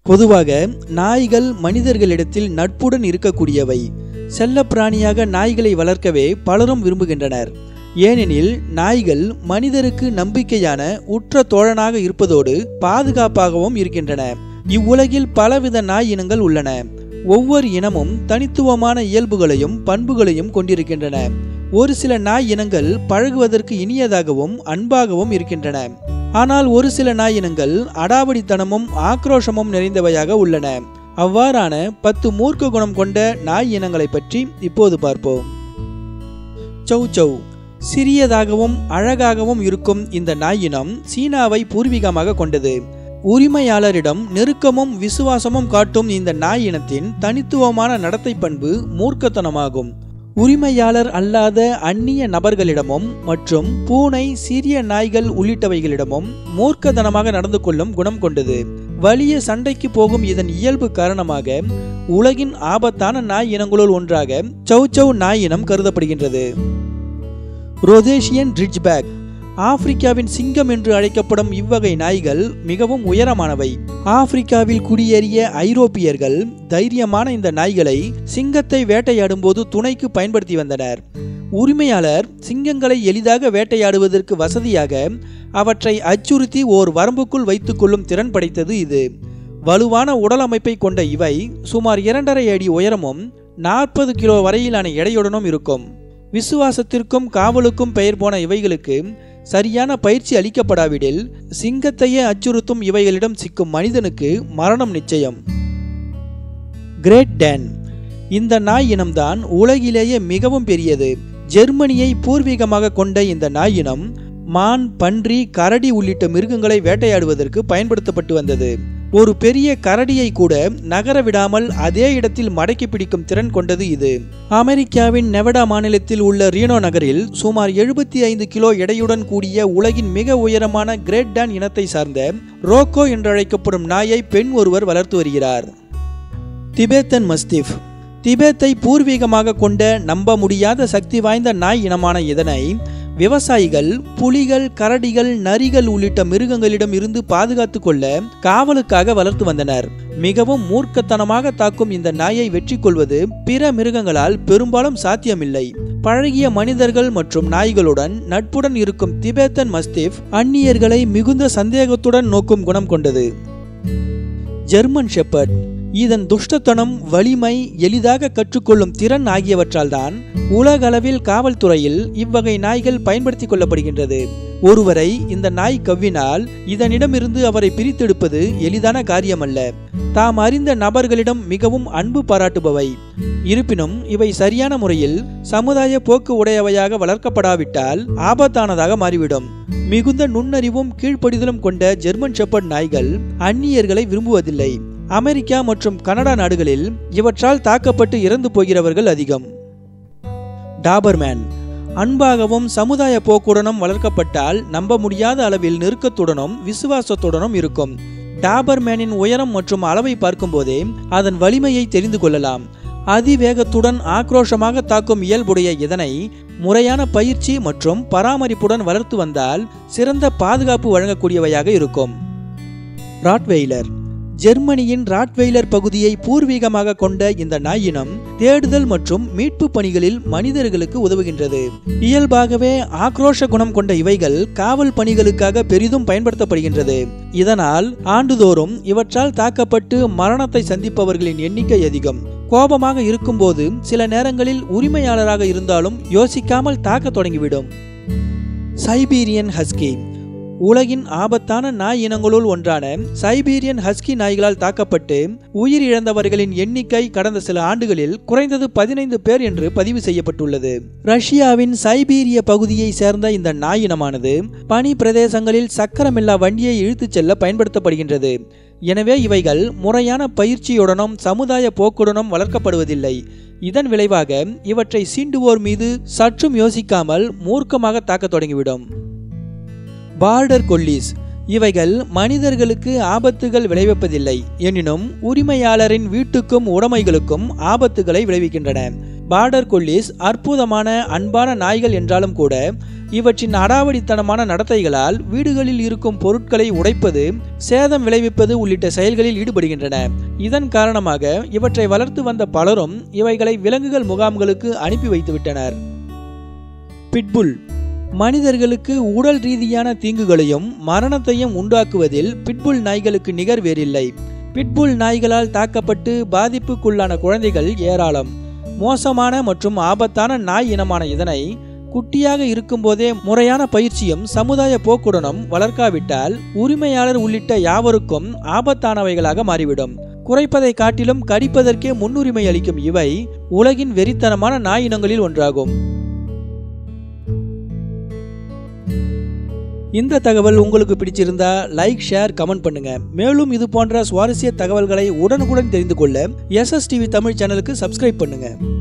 பொதுவாக நாய்கள் மனிதர்களிடத்தில் நட்புடன் இருக்கக்கூடியவை செல்லப்பிராணியாக நாய்களை வளர்க்கவே பலரும் விரும்புகின்றனர் ஏனெனில் நாய்கள் மனிதருக்கு நம்பிக்கையான உற்ற தோழனாக இருப்பதோடு பாதுகாப்பாகவும் இருக்கின்றன இவ்வுலகில் பலவித நாய் இனங்கள் உள்ளன ஒவ்வொரு இனமும் தனித்துவமான இயல்புகளையும் பண்புகளையும் கொண்டிருக்கின்றன ஒரு சில நாய் இனங்கள் பழகுவதற்கு இனியதாகவும் அன்பாகவும் இருக்கின்றன ஆனால் ஒரு சில நாய் இனங்கள் அடாவடித்தனமும் ஆக்ரோஷமும் நிறைந்தவையாக உள்ளன அவ்வாறான பத்து மூர்க்க குணம் கொண்ட நாய் இனங்களை பற்றி இப்போது பார்ப்போம் சௌ சௌ சிறியதாகவும் அழகாகவும் இருக்கும் இந்த நாய் இனம் சீனாவை பூர்வீகமாக கொண்டது உரிமையாளரிடம் நெருக்கமும் விசுவாசமும் காட்டும் இந்த நாய் இனத்தின் தனித்துவமான நடத்தை பண்பு மூர்க்கத்தனமாகும் உரிமையாளர் அல்லாத அந்நிய நபர்களிடமும் மற்றும் பூனை சிறிய நாய்கள் உள்ளிட்டவைகளிடமும் மூர்க்கத்தனமாக நடந்து கொள்ளும் குணம் கொண்டது வலிய சண்டைக்கு போகும் இதன் இயல்பு காரணமாக உலகின் ஆபத்தான நாய் இனங்களுள் ஒன்றாக சௌ சௌ நாய் இனம் கருதப்படுகின்றது ரொதேஷியன் ரிட்ஜ்பேக் ஆப்பிரிக்காவின் சிங்கம் என்று அழைக்கப்படும் இவ்வகை நாய்கள் மிகவும் உயரமானவை ஆப்பிரிக்காவில் குடியேறிய ஐரோப்பியர்கள் தைரியமான இந்த நாய்களை சிங்கத்தை வேட்டையாடும் போது துணைக்கு பயன்படுத்தி வந்தனர் உரிமையாளர் சிங்கங்களை எளிதாக வேட்டையாடுவதற்கு வசதியாக அவற்றை அச்சுறுத்தி ஓர் வரம்புக்குள் வைத்துக் கொள்ளும் திறன் படைத்தது இது வலுவான உடல் அமைப்பை கொண்ட இவை சுமார் இரண்டரை அடி உயரமும் நாற்பது கிலோ வரையிலான எடையுடனும் இருக்கும் விசுவாசத்திற்கும் காவலுக்கும் பெயர் போன இவைகளுக்கு சரியான பயிற்சி அளிக்கப்படாவிடில் சிங்கத்தையே அச்சுறுத்தும் இவைகளிடம் சிக்கும் மனிதனுக்கு மரணம் நிச்சயம் கிரேட் டேன் இந்த நாய் இனம்தான் உலகிலேயே மிகவும் பெரியது ஜெர்மனியை பூர்வீகமாக கொண்ட இந்த நாய் இனம் மான் பன்றி கரடி உள்ளிட்ட மிருகங்களை வேட்டையாடுவதற்கு பயன்படுத்தப்பட்டு வந்தது ஒரு பெரிய கரடியை கூட நகர விடாமல் அதே இடத்தில் மடக்கி பிடிக்கும் திறன் கொண்டது இது அமெரிக்காவின் நெவடா மாநிலத்தில் உள்ள ரீனோ நகரில் சுமார் எழுபத்தி ஐந்து கிலோ எடையுடன் கூடிய உலகின் மிக உயரமான கிரேட் டான் இனத்தை சார்ந்த ரோக்கோ என்றழைக்கப்படும் நாயை பெண் ஒருவர் வளர்த்து வருகிறார் திபேத்தன் மஸ்திஃப் திபேத்தை பூர்வீகமாக கொண்ட நம்ப முடியாத சக்தி வாய்ந்த நாய் இனமான இதனை விவசாயிகள் புலிகள் கரடிகள் நரிகள் உள்ளிட்ட மிருகங்களிடம் இருந்து பாதுகாத்து கொள்ள காவலுக்காக வளர்த்து வந்தனர் மிகவும் மூர்க்கத்தனமாக தாக்கும் இந்த நாயை வெற்றி கொள்வது பிற மிருகங்களால் பெரும்பாலும் சாத்தியமில்லை பழகிய மனிதர்கள் மற்றும் நாய்களுடன் நட்புடன் இருக்கும் திபேத்தன் மஸ்திஃப் அந்நியர்களை மிகுந்த சந்தேகத்துடன் நோக்கும் குணம் கொண்டது ஜெர்மன் ஷெப்பர்ட் இதன் துஷ்டத்தனம் வலிமை எளிதாக கற்றுக்கொள்ளும் திறன் ஆகியவற்றால் தான் உலகளவில் காவல்துறையில் இவ்வகை நாய்கள் பயன்படுத்திக் கொள்ளப்படுகின்றது ஒருவரை இந்த நாய் கவ்வினால் இதனிடமிருந்து அவரை பிரித்தெடுப்பது எளிதான காரியமல்ல தாம் அறிந்த நபர்களிடம் மிகவும் அன்பு பாராட்டுபவை இருப்பினும் இவை சரியான முறையில் சமுதாய போக்கு உடையவையாக வளர்க்கப்படாவிட்டால் ஆபத்தானதாக மாறிவிடும் மிகுந்த நுண்ணறிவும் கீழ்ப்படிதலும் கொண்ட ஜெர்மன் ஷெப்பர்ட் நாய்கள் அந்நியர்களை விரும்புவதில்லை அமெரிக்கா மற்றும் கனடா நாடுகளில் இவற்றால் தாக்கப்பட்டு இறந்து போகிறவர்கள் அதிகம் டாபர்மேன் அன்பாகவும் சமுதாய போக்குடனும் வளர்க்கப்பட்டால் நம்ப முடியாத அளவில் நெருக்கத்துடனும் விசுவாசத்துடனும் இருக்கும் டாபர்மேனின் உயரம் மற்றும் அளவை பார்க்கும்போதே அதன் வலிமையை தெரிந்து கொள்ளலாம் அதிவேகத்துடன் ஆக்ரோஷமாக தாக்கும் இயல்புடைய இதனை முறையான பயிற்சி மற்றும் பராமரிப்புடன் வளர்த்து வந்தால் சிறந்த பாதுகாப்பு வழங்கக்கூடியவையாக இருக்கும் ராட்வெய்லர் ஜெர்மனியின் ராட்வெய்லர் பகுதியை பூர்வீகமாக கொண்ட இந்த நாயினம் தேடுதல் மற்றும் மீட்பு பணிகளில் மனிதர்களுக்கு உதவுகின்றது இயல்பாகவே ஆக்ரோஷ குணம் கொண்ட இவைகள் காவல் பணிகளுக்காக பெரிதும் பயன்படுத்தப்படுகின்றது இதனால் ஆண்டுதோறும் இவற்றால் தாக்கப்பட்டு மரணத்தை சந்திப்பவர்களின் எண்ணிக்கை அதிகம் கோபமாக இருக்கும்போது சில நேரங்களில் உரிமையாளராக இருந்தாலும் யோசிக்காமல் தாக்க தொடங்கிவிடும் சைபீரியன் ஹஸ்கி உலகின் ஆபத்தான நாய் இனங்களுள் ஒன்றான சைபீரியன் ஹஸ்கி நாய்களால் தாக்கப்பட்டு உயிரிழந்தவர்களின் எண்ணிக்கை கடந்த சில ஆண்டுகளில் குறைந்தது பதினைந்து பேர் என்று பதிவு செய்யப்பட்டுள்ளது ரஷ்யாவின் சைபீரிய பகுதியை சேர்ந்த இந்த நாய் இனமானது பனி பிரதேசங்களில் சக்கரமில்லா வண்டியை இழுத்துச் செல்ல பயன்படுத்தப்படுகின்றது எனவே இவைகள் முறையான பயிற்சியுடனும் சமுதாய போக்குடனும் வளர்க்கப்படுவதில்லை இதன் விளைவாக இவற்றை சீண்டுவோர் மீது சற்றும் யோசிக்காமல் மூர்க்கமாக தாக்கத் தொடங்கிவிடும் பார்டர் கொல்லிஸ் இவைகள் மனிதர்களுக்கு ஆபத்துகள் விளைவிப்பதில்லை எனினும் உரிமையாளரின் வீட்டுக்கும் உடைமைகளுக்கும் ஆபத்துகளை விளைவிக்கின்றன பார்டர் கொல்லிஸ் அற்புதமான அன்பான நாய்கள் என்றாலும் கூட இவற்றின் அடாவடித்தனமான நடத்தைகளால் வீடுகளில் இருக்கும் பொருட்களை உடைப்பது சேதம் விளைவிப்பது உள்ளிட்ட செயல்களில் ஈடுபடுகின்றன இதன் காரணமாக இவற்றை வளர்த்து வந்த பலரும் இவைகளை விலங்குகள் முகாம்களுக்கு அனுப்பி வைத்துவிட்டனர் பிட்புல் மனிதர்களுக்கு உடல் ரீதியான தீங்குகளையும் மரணத்தையும் உண்டாக்குவதில் பிட்புல் நாய்களுக்கு நிகர் வேறில்லை பிட்புல் நாய்களால் தாக்கப்பட்டு பாதிப்புக்குள்ளான குழந்தைகள் ஏராளம் மோசமான மற்றும் ஆபத்தான நாய் இனமான இதனை குட்டியாக இருக்கும்போதே முறையான பயிற்சியும் சமுதாய போக்குடனும் வளர்க்காவிட்டால் உரிமையாளர் உள்ளிட்ட யாவருக்கும் ஆபத்தானவைகளாக மாறிவிடும் குறைப்பதை காட்டிலும் கடிப்பதற்கே முன்னுரிமை அளிக்கும் இவை உலகின் வெறித்தனமான நாய் இனங்களில் ஒன்றாகும் இந்த தகவல் உங்களுக்கு பிடிச்சிருந்தா லைக் ஷேர் கமெண்ட் பண்ணுங்க மேலும் இது போன்ற சுவாரஸ்ய தகவல்களை உடனுக்குடன் தெரிந்து கொள்ள எஸ்எஸ் டிவி தமிழ் சேனலுக்கு சப்ஸ்கிரைப் பண்ணுங்க